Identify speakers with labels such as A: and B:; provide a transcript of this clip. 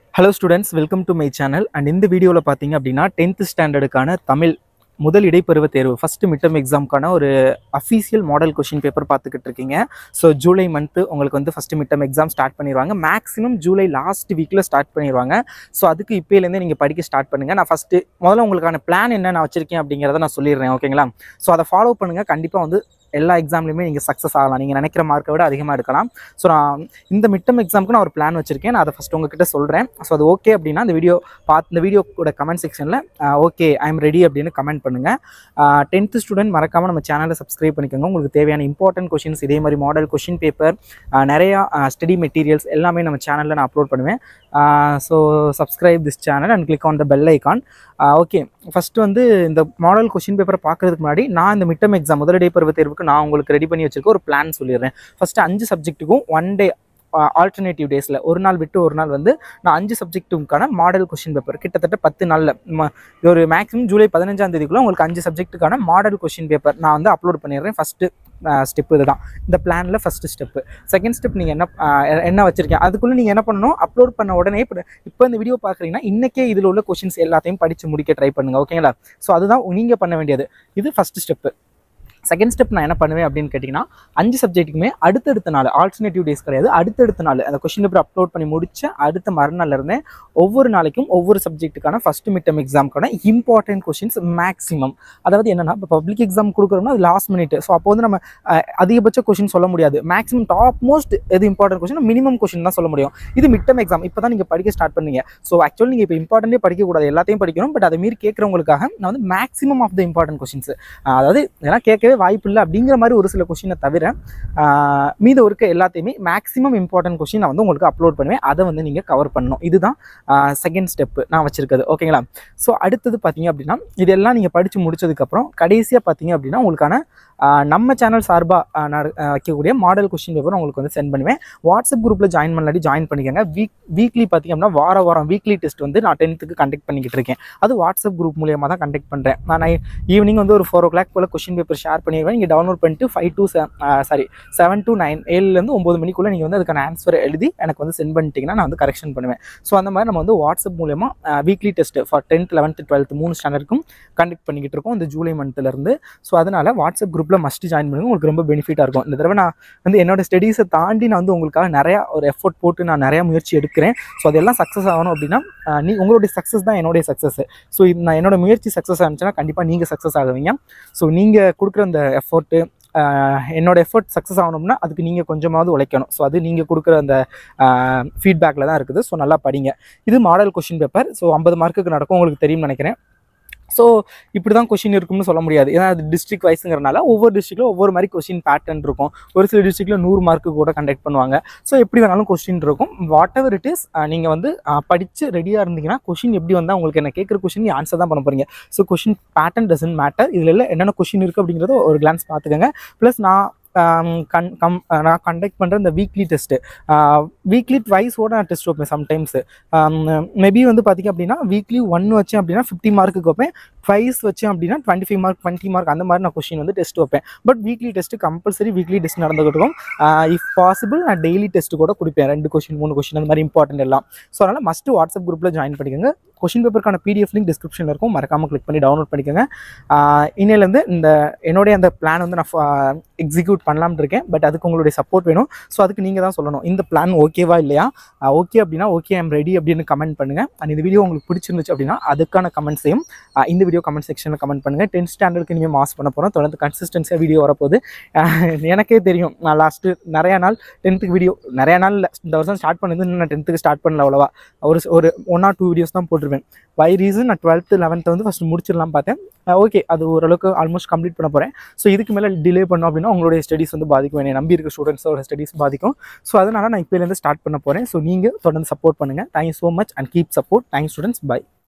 A: hello students welcome to my channel and இந்த வீடியோவில் பார்த்தீங்க அப்படின்னா டென்த் ஸ்டாண்டர்டுக்கான தமிழ் முதல் இடைப்பருவ தேர்வு ஃபஸ்ட்டு மிட்டம் எக்ஸாம்க்கான ஒரு அஃபீஷியல் மாடல் கொஷின் பேப்பர் பார்த்துக்கிட்டு இருக்கீங்க ஸோ ஜூலை மந்த்து உங்களுக்கு வந்து ஃபஸ்ட்டு மிட்டம் எக்ஸாம் ஸ்டார்ட் பண்ணிடுவாங்க மேக்ஸிமம் ஜூலை லாஸ்ட் வீக்கில் ஸ்டார்ட் பண்ணிடுவாங்க ஸோ அதுக்கு இப்போலேருந்தே நீங்கள் படிக்க ஸ்டார்ட் பண்ணுங்கள் நான் ஃபஸ்ட்டு முதல்ல உங்களுக்கான பிளான் என்ன நான் வச்சிருக்கேன் அப்படிங்கிறத நான் சொல்லிடுறேன் ஓகேங்களா ஸோ அதை ஃபாலோ பண்ணுங்கள் கண்டிப்பாக வந்து எல்லா எக்ஸாம்லையுமே நீங்கள் சக்ஸஸ் ஆகலாம் நீங்கள் நினைக்கிற மார்க்கை விட அதிகமாக எடுக்கலாம் ஸோ நான் இந்த மிட்டம் எக்ஸாமுக்கு நான் ஒரு பிளான் வச்சிருக்கேன் நான் அதை ஃபஸ்ட் உங்ககிட்ட சொல்கிறேன் ஸோ அது ஓகே அப்படின்னா இந்த வீடியோ பார்த்து இந்த வீடியோட கமெண்ட் செக்ஷனில் ஓகே ஐ எம் ரெடி அப்படின்னு கமெண்ட் பண்ணுங்கள் டென்த்து ஸ்டூடெண்ட் மறக்காமல் நம்ம சேனலை சப்ஸ்கிரைப் பண்ணிக்கோங்க உங்களுக்கு தேவையான இம்பார்ட்டன்ட் கொஷின்ஸ் இதே மாதிரி மாடல் கொஷின் பேப்பர் நிறையா ஸ்டடி மெட்டீரியல்ஸ் எல்லாமே நம்ம சேனலில் நான் அப்லோட் பண்ணுவேன் so subscribe this channel and click on the bell icon okay first வந்து இந்த மாடல் கொஷின் பேப்பரை பார்க்கறதுக்கு முன்னாடி நான் இந்த மிட்டம் எக்ஸாம் முதலடை பருவ தேர்வுக்கு நான் உங்களுக்கு ரெடி பண்ணி வச்சிருக்க ஒரு பிளான் சொல்லிடுறேன் ஃபஸ்ட்டு அஞ்சு சப்ஜெக்ட்டுக்கும் ஒன் டே ஆல்டர்னேட்டிவ் டேஸில் ஒரு நாள் விட்டு ஒரு நாள் வந்து நான் அஞ்சு சப்ஜெக்ட்டுக்கான மாடல் கொஷின் பேப்பர் கிட்டத்தட்ட பத்து நாளில் ம- இது ஒரு மேக்ஸிமம் ஜூலை பதினஞ்சாம் தேதிக்குள்ள உங்களுக்கு அஞ்சு சப்ஜெக்ட்டுக்கான மாடல் கொஷின் பேப்பர் நான் வந்து அப்லோட் பண்ணிடுறேன் ஃபஸ்ட்டு ஸ்டெப் இதுதான் இந்த பிளானில் ஃபஸ்ட்டு ஸ்டெப்பு செகண்ட் ஸ்டெப் நீங்கள் என்ன ஆஹ் எ- என்ன வச்சிருக்கீங்க அதுக்குள்ளே நீங்கள் என்ன பண்ணணும் அப்லோட் பண்ண உடனே இப்போ இப்போ இந்த வீடியோ பார்க்குறீங்கன்னா இன்றைக்கே இதில் உள்ள கொஷின்ஸ் எல்லாத்தையும் படித்து முடிக்க ட்ரை பண்ணுங்கள் ஓகேங்களா ஸோ அதுதான் நீங்கள் பண்ண வேண்டியது இது ஃபஸ்ட்டு ஸ்டெப்பு செகண்ட் ஸ்டெப் நான் என்ன பண்ணுவேன் அப்படின்னு கேட்டிங்கன்னா அஞ்சு சப்ஜெக்ட்டுக்குமே அடுத்தடுத்த நாள் ஆல்டர்னேட்டிவ் டேஸ் கிடையாது அடுத்தடுத்த நாள் அந்த கொஷின் பேப்பர் அப்லோட் பண்ணி முடிச்ச அடுத்த மறுநாள்ல இருந்தே ஒவ்வொரு நாளைக்கும் ஒவ்வொரு சப்ஜெக்ட்டுக்கான ஃபர்ஸ்ட் மிட்டம் எக்ஸாம்க்கான இம்பார்ட்டன்ட் கொஷின்ஸ் மேக்ஸிமம் அதாவது என்னன்னா இப்போ பப்ளிக் எக்ஸாம் கொடுக்குறோம்னா அது லாஸ்ட் மினிட் ஸோ அப்போ வந்து நம்ம அஹ், அதிகபட்ச கொஷின் சொல்ல முடியாது மேக்ஸிமம் டாப் மோஸ்ட் எது இம்பார்ட்டன்ட் கொஷின் மினிமம் கொஷின் தான் சொல்ல முடியும் இது மிட்டம் எக்ஸாம் இப்போ தான் நீங்கள் படிக்க ஸ்டார்ட் பண்ணீங்க ஸோ ஆக்சுவலி நீங்கள் இப்போ இம்பார்ட்டன்ட்டே படிக்கக்கூடாது எல்லாத்தையும் படிக்கணும் பட் அதை மீறி கேட்குறவங்களுக்காக நான் வந்து maximum of the important questions அதாவது இதெல்லாம் கேட்கவே வாய்ப்பு இல்லை அப்படிங்கிற மாதிரி ஒரு சில கொஷினை தவிர ஆஹ், மீதம் இருக்க எல்லாத்தையுமே மேக்ஸிமம் இம்பார்ட்டன்ட் கொஷின் நான் வந்து உங்களுக்கு அப்லோட் பண்ணுவேன் அதை வந்து நீங்கள் கவர் பண்ணணும் இதுதான் செகண்ட் ஸ்டெப்பு நான் வச்சிருக்கிறது ஓகேங்களா ஸோ அடுத்தது பார்த்தீங்க அப்படின்னா இதெல்லாம் நீங்கள் படித்து முடிச்சதுக்கப்புறம் கடைசியாக பார்த்தீங்க அப்படின்னா உங்களுக்கான ஆஹ், நம்ம சேனல் சார்பாக வைக்கக்கூடிய மாடல் கொஷின் பேப்பர் உங்களுக்கு வந்து சென்ட் பண்ணுவேன் வாட்ஸ்அப் குரூப்பில் ஜாயின் பண்ணலாடி ஜாயின் பண்ணிக்கோங்க வீக் வீக்லி பார்த்தீங்க அப்படின்னா வார வாரம் வீக்லி டெஸ்ட் வந்து நான் டென்த்துக்கு கண்டக்ட் பண்ணிக்கிட்டு இருக்கேன் அது வாட்ஸ்அப் குரூப் மூலியமாக தான் கண்டக்ட் பண்ணுறேன் நான் ஈவினிங் வந்து ஒரு ஃபோர் ஓ கிளாக் போல் கொஷின் பேப்பர் ஷேர் பண்ணிடுவேன் நீங்கள் டவுன்லோட் பண்ணிட்டு five to sorry seven to nine ஏழுலேருந்து ஒம்பது மணிக்குள்ளே நீங்கள் வந்து அதுக்கான ஆன்சர் எழுதி எனக்கு வந்து சென்ட் பண்ணிட்டீங்கன்னா நான் வந்து கரெக்ஷன் பண்ணுவேன் ஸோ அந்த மாதிரி நம்ம வந்து வாட்ஸ்அப் மூலயமா weekly test for tenth eleventh twelfth மூணு ஸ்டாண்டர்டுக்கும் கண்டக்ட் பண்ணிக்கிட்டு இருக்கோம் இந்த ஜூலை மந்த்லேருந்து ஸோ அதனால் வாட்ஸ்அப் குரூப்பில் மஸ்ட் ஜாயின் பண்ணுங்க உங்களுக்கு ரொம்ப பெனிஃபிட்டாக இருக்கும் இந்த தடவை நான் வந்து என்னோட ஸ்டடீஸை தாண்டி நான் வந்து உங்களுக்காக நிறையா ஒரு எஃபோர்ட் போட்டு நான் நிறையா முயற்சி எடுக்கிறேன் ஸோ அதெல்லாம் சக்ஸஸ் ஆகணும் அப்படின்னா ஆஹ் நீ உங்களுடைய சக்ஸஸ் தான் என்னுடைய சக்ஸஸ் ஸோ இது நான் என்னோட முயற்சி சக்ஸஸ் ஆனிச்சுன்னா கண்டிப்பாக நீங்கள் சக்ஸஸ் ஆகுவீங்க ஸோ நீங்கள் கொடுக்குற அந்த எஃபோர்ட்டு என்னோட எஃபர்ட் சக்ஸஸ் ஆகணும்னா அதுக்கு நீங்கள் கொஞ்சமாவது உழைக்கணும் ஸோ அது நீங்கள் கொடுக்குற அந்த ஃபீட்பேக்கில் தான் இருக்குது ஸோ நல்லா படிங்க இது மாடல் கொஷின் பேப்பர் ஸோ ஐம்பது மார்க்குக்கு நடக்கும் உங்களுக்கு தெரியும்னு நினைக்கிறேன் ஸோ இப்படி தான் கொஷின் இருக்கும்னு சொல்ல முடியாது ஏன்னா அது டிஸ்ட்ரிக்ட் வைஸுங்கிறனால ஒவ்வொரு டிஸ்ட்ரிக்ட்ல ஒவ்வொரு மாதிரி கொஷின் பேட்டர்ன் இருக்கும் ஒரு சில டிஸ்ட்ரிக்ட்ல நூறு மார்க்கு கூட கண்டக்ட் பண்ணுவாங்க ஸோ எப்படி வேணாலும் கொஸ்டின் இருக்கும் வாட் எவர் இட் இஸ் நீங்கள் வந்து அஹ், படிச்சு ரெடியாக இருந்தீங்கன்னா கொஷின் எப்படி வந்தால் உங்களுக்கு என்ன கேட்குற கொஷின் ஆன்சர் தான் பண்ண போறீங்க so question pattern doesn't matter இதில் எல்லாம் என்னென்ன கொஷின் இருக்குது அப்படிங்கிறத ஒரு கிளான்ஸ் பார்த்துக்கோங்க ப்ளஸ் நான் ஆம், கன் கம் நான் கண்டக்ட் பண்ணுற இந்த வீக்லி டெஸ்ட்டு வீக்லி ட்வைஸோட நான் டெஸ்ட் வைப்பேன் சம்டைம்ஸு மேபி வந்து பார்த்திங்க அப்படின்னா வீக்லி ஒன் வச்சேன் அப்படின்னா ஃபிஃப்டி மார்க்குக்கு வைப்பேன் ட்வைஸ் வச்சேன் அப்படின்னா twenty five mark twenty mark அந்த மாதிரி நான் கொஷின் வந்து டெஸ்ட் வைப்பேன் but weekly test compulsory weekly test நடந்துகிட்டு இருக்கும் இஃப் பாசிபிள் நான் டெய்லி டெஸ்ட் கூட கொடுப்பேன் ரெண்டு கொஷின் மூணு கொஷின் அந்த மாதிரி இம்பார்ட்டன்ட் எல்லாம் ஸோ அதனால் மஸ்ட்டு வாட்ஸ்அப் குரூப்பில் ஜாயின் பண்ணிக்கோங்க கொஷின் பேப்பருக்கான பிடிஎஃப் லிங்க் டிஸ்கிரிப்ஷனில் இருக்கும் மறக்காமல் கிளிக் பண்ணி டவுன்லோட் பண்ணிக்கோங்க ஆஹ் இன்னையிலேருந்து இந்த என்னுடைய அந்த பிளான் வந்து நான் எக்ஸிக்யூட் பண்ணலாம்னு இருக்கேன் பட் அதுக்கு உங்களுடைய சப்போர்ட் வேணும் ஸோ அதுக்கு நீங்கள் தான் சொல்லணும் இந்த பிளான் ஓகேவா இல்லையா ஓகே அப்படின்னா ஓகே ஐம் ரெடி அப்படின்னு கமெண்ட் பண்ணுங்கள் அண்ட் இந்த வீடியோ உங்களுக்கு பிடிச்சிருந்துச்சு அப்படின்னா அதுக்கான கமெண்ட்ஸையும் இந்த வீடியோ கமெண்ட் செக்ஷனில் கமெண்ட் பண்ணுங்கள் டென்த் ஸ்டாண்டர்டுக்கு இனிமேல் மாஸ் பண்ண போகிறோம் தொடர்ந்து கன்சிஸ்டன்சியாக வீடியோ வரப்போகுது ஆஹ் எனக்கே தெரியும் நான் லாஸ்ட்டு நிறையா நாள் டென்த்துக்கு வீடியோ நிறையா நாள் இல்ல, இந்த வருஷம் ஸ்டார்ட் பண்ணது இன்னும் நான் டென்த்துக்கு ஸ்டார்ட் பண்ணல அவ்வளோவா ஒரு ஒரு ஒன் ஆர் டூ வீடியோஸ் தான் போட்டிருப்பேன் வை ரீசன் நான் டுவெல்த்து லெவன்த்து வந்து ஃபஸ்ட் முடிச்சிடலாம் பார்த்தேன் ஓகே அது ஓரளவுக்கு ஆல்மோஸ்ட் கம்ப்ளீட் பண்ண போகிறேன் ஸோ இதுக்கு மேலே டிலே பண்ணோம் அப்படின்னா உங்களுடைய ஸ்டடீஸ் வந்து பாதிக்கும் என்னை நம்பி இருக்க ஸ்டூடெண்ட்ஸோட ஸ்டடீஸ் பாதிக்கும் ஸோ அதனால் நான் இப்போலேருந்து ஸ்டார்ட் பண்ண போகிறேன் ஸோ நீங்கள் தொடர்ந்து சப்போர்ட் பண்ணுங்கள் thank you so much and keep support thanks students by